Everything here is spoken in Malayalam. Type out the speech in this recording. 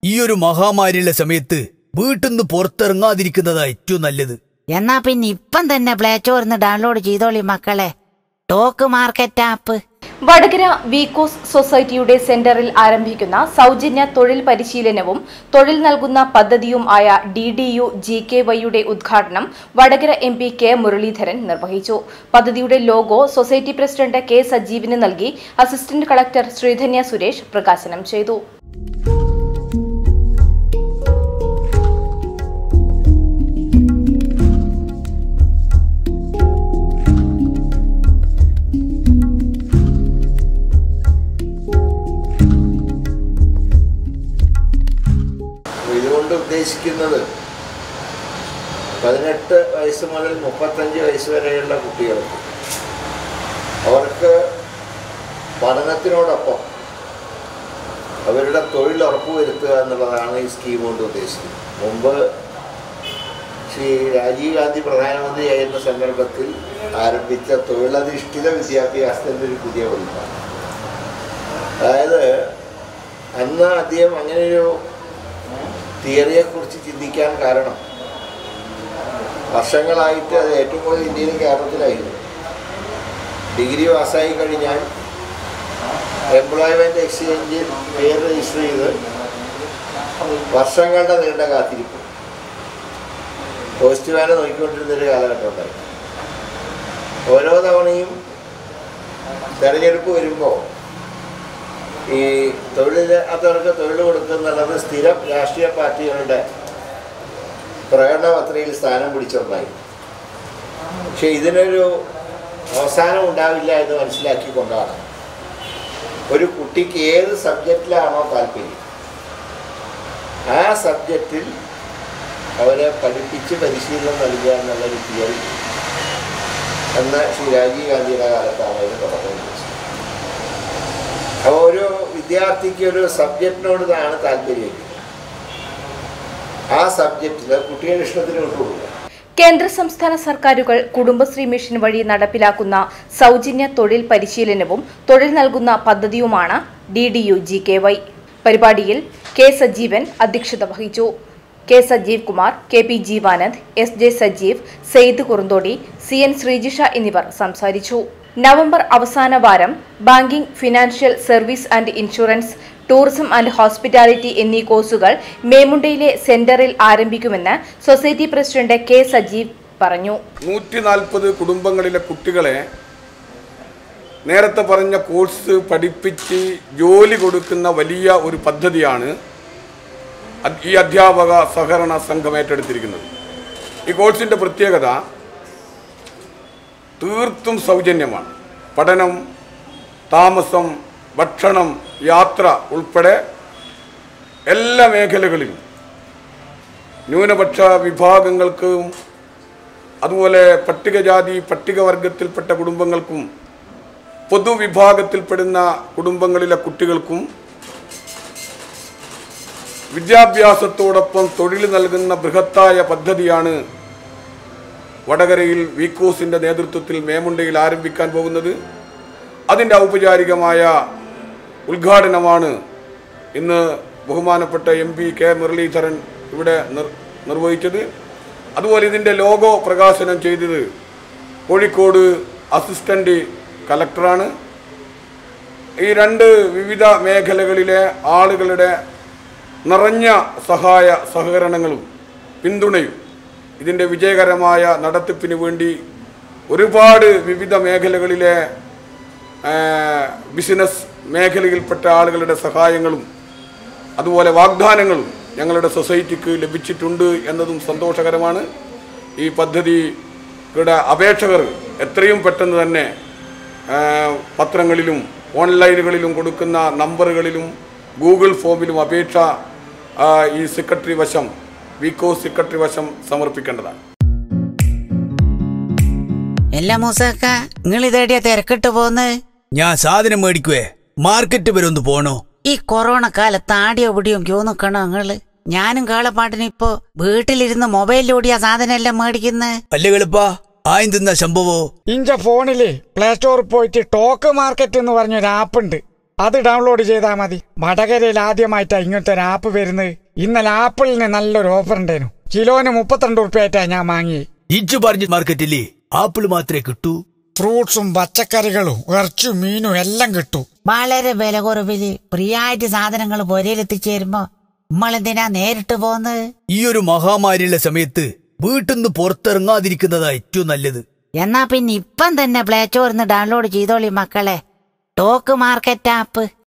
ഈ ഒരു മഹാമാരിയുള്ള സമയത്ത് വീട്ടിൽ നിന്ന് പുറത്തിറങ്ങാതിരിക്കുന്നതാ ഏറ്റവും നല്ലത് എന്നാ പിന്നെ ഇപ്പം തന്നെ പ്ലേ സ്റ്റോറിന്ന് ഡൗൺലോഡ് ചെയ്തോളി മക്കളെ ടോക്ക് മാർക്കറ്റ് ആപ്പ് വടകര വീക്കോസ് സൊസൈറ്റിയുടെ സെന്ററിൽ ആരംഭിക്കുന്ന സൗജന്യ തൊഴിൽ പരിശീലനവും തൊഴിൽ നൽകുന്ന പദ്ധതിയും ആയ D D U G K വൈയുടെ ഉദ്ഘാടനം Vadakara M P K Muraleedharan നിർവഹിച്ചു പദ്ധതിയുടെ ലോഗോ സൊസൈറ്റി പ്രസിഡന്റ് കെ സജീവിന് നൽകി അസിസ്റ്റന്റ് കളക്ടർ ശ്രീധന്യ സുരേഷ് പ്രകാശനം ചെയ്തു അപ്പൊ ഇതുകൊണ്ട് ഉദ്ദേശിക്കുന്നത് പതിനെട്ട് വയസ്സ് മുതൽ മുപ്പത്തഞ്ച് വയസ്സ് വരെയുള്ള കുട്ടികൾക്ക് അവർക്ക് പഠനത്തിനോടൊപ്പം അവരുടെ തൊഴിൽ ഉറപ്പുവരുത്തുക എന്നുള്ളതാണ് ഈ സ്കീം കൊണ്ട് ഉദ്ദേശിക്കുന്നത് മുമ്പ് ശ്രീ രാജീവ് ഗാന്ധി പ്രധാനമന്ത്രിയായിരുന്ന സന്ദർഭത്തിൽ ആരംഭിച്ച തൊഴിലധിഷ്ഠിത വിദ്യാഭ്യാസത്തിൻ്റെ ഒരു പുതിയ വലുപ്പമാണ് അതായത് അന്ന് അദ്ദേഹം അങ്ങനെയൊരു തിയറിയെക്കുറിച്ച് ചിന്തിക്കാൻ കാരണം വർഷങ്ങളായിട്ട് അത് ഏറ്റവും കൂടുതൽ ഇന്ത്യയിലും കേരളത്തിലായിരുന്നു ഡിഗ്രി പാസ്സായി കഴിഞ്ഞാൽ എംപ്ലോയ്മെൻ്റ് എക്സ്ചേഞ്ചിൽ പേര് രജിസ്റ്റർ ചെയ്ത് വർഷങ്ങളുടെ നീണ്ട കാത്തിരിപ്പ് പോസ്റ്റ്മാനെ നോക്കിക്കൊണ്ടിരുന്നൊരു കാലഘട്ടം ഉണ്ടായി ഓരോ തവണയും തെരഞ്ഞെടുപ്പ് വരുമ്പോൾ ഈ തൊഴിലില്ലാത്തവർക്ക് തൊഴിൽ കൊടുക്കുന്നുള്ളത് സ്ഥിരം രാഷ്ട്രീയ പാർട്ടികളുടെ പ്രകടന പത്രികയിൽ സ്ഥാനം പിടിച്ചൊന്നായി പക്ഷെ ഇതിനൊരു അവസാനം ഉണ്ടാവില്ല എന്ന് മനസ്സിലാക്കിക്കൊണ്ടാണ് ഒരു കുട്ടിക്ക് ഏത് സബ്ജക്റ്റിലാണോ താല്പര്യം ആ സബ്ജക്റ്റിൽ അവരെ പഠിപ്പിച്ച് പരിശീലനം നൽകുക എന്നുള്ളൊരു തിയറി അന്ന് ശ്രീ രാജീവ് ഗാന്ധിയുടെ കാലത്താണ് അതിന് തുടക്കം കുറിച്ചത് അപ്പോൾ ഒരു വിദ്യാർത്ഥിക്ക് ഒരു സബ്ജക്റ്റിനോട് ആണ് താല്പര്യം ആ സബ്ജക്റ്റിൽ കുട്ടിയുടെ ഇഷ്ടത്തിന് വിട്ടുകൊടുക്കുക കേന്ദ്ര സംസ്ഥാന സർക്കാരുകൾ കുടുംബശ്രീ മിഷൻ വഴി നടപ്പിലാക്കുന്ന സൗജന്യ തൊഴിൽ പരിശീലനവും തൊഴിൽ നൽകുന്ന പദ്ധതിയുമാണ് D D U G K Y പരിപാടിയിൽ കെ സജീവൻ അധ്യക്ഷത വഹിച്ചു K Sajeev Kumar K P Jeevanand S J Sajeev Saeed Kurunthodi C N Sreejisha എന്നിവർ സംസാരിച്ചു നവംബർ അവസാന വാരം banking financial service and insurance tourism and hospitality എന്നീ കോഴ്സുകൾ മേമുണ്ടയിലെ സെന്ററിൽ ആരംഭിക്കുമെന്ന് സൊസൈറ്റി പ്രസിഡന്റ് കെ സജീവ് പറഞ്ഞു നൂറ്റി നാൽപ്പത് കുടുംബങ്ങളിലെ കുട്ടികളെ നേരത്തെ പറഞ്ഞ കോഴ്സ് പഠിപ്പിച്ച് ജോലി കൊടുക്കുന്ന വലിയ ഒരു പദ്ധതിയാണ് അ- ഈ അധ്യാപക സഹകരണ സംഘം ഏറ്റെടുത്തിരിക്കുന്നത് ഈ കോഴ്സിൻ്റെ പ്രത്യേകത തീർത്തും സൗജന്യമാണ് പഠനം താമസം ഭക്ഷണം യാത്ര ഉൾപ്പെടെ എല്ലാ മേഖലകളിലും ന്യൂനപക്ഷ വിഭാഗങ്ങൾക്കും അതുപോലെ പട്ടികജാതി പട്ടികവർഗത്തിൽപ്പെട്ട കുടുംബങ്ങൾക്കും പൊതുവിഭാഗത്തിൽപ്പെടുന്ന കുടുംബങ്ങളിലെ കുട്ടികൾക്കും വിദ്യാഭ്യാസത്തോടൊപ്പം തൊഴിൽ നൽകുന്ന ബൃഹത്തായ പദ്ധതിയാണ് വടകരയിൽ വീക്കോസിൻ്റെ നേതൃത്വത്തിൽ മേമുണ്ടയിൽ ആരംഭിക്കാൻ പോകുന്നത് അതിൻ്റെ ഔപചാരികമായ ഉദ്ഘാടനമാണ് ഇന്ന് ബഹുമാനപ്പെട്ട എം പി കെ മുരളീധരൻ ഇവിടെ നിർ- നിർവഹിച്ചത് അതുപോലെ ഇതിൻ്റെ ലോഗോ പ്രകാശനം ചെയ്തത് കോഴിക്കോട് അസിസ്റ്റൻ്റ് കലക്ടറാണ് ഈ രണ്ട് വിവിധ മേഖലകളിലെ ആളുകളുടെ നിറഞ്ഞ സഹായ സഹകരണങ്ങളും പിന്തുണയും ഇതിൻ്റെ വിജയകരമായ നടത്തിപ്പിന് വേണ്ടി ഒരുപാട് വിവിധ മേഖലകളിലെ ആ, ബിസിനസ് മേഖലയിൽപ്പെട്ട ആളുകളുടെ സഹായങ്ങളും അതുപോലെ വാഗ്ദാനങ്ങളും ഞങ്ങളുടെ സൊസൈറ്റിക്ക് ലഭിച്ചിട്ടുണ്ട് എന്നതും സന്തോഷകരമാണ് ഈ പദ്ധതിയുടെ അപേക്ഷകർ എത്രയും പെട്ടെന്ന് തന്നെ ആ, പത്രങ്ങളിലും ഓൺലൈനുകളിലും കൊടുക്കുന്ന നമ്പറുകളിലും ഗൂഗിൾ ഫോമിലും അപേക്ഷ ആ, ഈ സെക്രട്ടറി വശം വികോ സെക്രട്ടറി വശം സമർപ്പിക്കേണ്ടതാണ് എല്ലാ മൂസക്ക നിങ്ങൾ ഇതേടിയ തിരക്കിട്ട് പോന്ന് ഞാൻ സാധനം മേടിക്കുവേ മാർക്കറ്റ് വരെ ഒന്ന് പോണോ ഈ കൊറോണ കാലത്ത് ആടിയോ പിടിയും ക്യൂ നിക്കണോ നിങ്ങള് ഞാനും കാളപ്പാട്ടിന് ഇപ്പോ വീട്ടിലിരുന്ന് മൊബൈലിലൂടിയ സാധനം എല്ലാം മേടിക്കുന്നത് അല്ലേ കളിപ്പാ ആയും തിന്ന സംഭവോ ഇഞ്ച ഫോണില് പ്ലേ സ്റ്റോറിൽ പോയിട്ട് ടോക്ക് മാർക്കറ്റ് എന്ന് പറഞ്ഞൊരു ആപ്പ് ഉണ്ട് അത് ഡൗൺലോഡ് ചെയ്താൽ മതി വടകരയിൽ ആദ്യമായിട്ടാ ഇങ്ങനത്തെ ഒരു ആപ്പ് വരുന്നത് ഇന്നലെ ആപ്പിളിന് നല്ലൊരു ഓഫർ ഉണ്ടായിരുന്നു കിലോന് മുപ്പത്തിരണ്ട് ഉറുപ്പ്യായിട്ടാ ഞാൻ വാങ്ങി ഇജ്ജ് പറഞ്ഞ മാർക്കറ്റില്ലേ ആപ്പിൾ മാത്രമേ കിട്ടൂ ഫ്രൂട്ട്സും പച്ചക്കറികളും ഇറച്ചും മീനും എല്ലാം കിട്ടും വളരെ വില കുറവില് ഫ്രീയായിട്ട് സാധനങ്ങൾ പൊരയിലെത്തിച്ചേരുമ്പോ നമ്മളെന്തിനാ നേരിട്ട് പോന്ന് ഈ ഒരു മഹാമാരിയുള്ള സമയത്ത് വീട്ടിൽ നിന്ന് പുറത്തിറങ്ങാതിരിക്കുന്നതാ ഏറ്റവും നല്ലത് എന്നാ പിന്നെ ഇപ്പം തന്നെ പ്ലേ സ്റ്റോറിന്ന് ഡൗൺലോഡ് ചെയ്തോളി മക്കളെ ടോക്ക് മാർക്കറ്റ് ആപ്പ്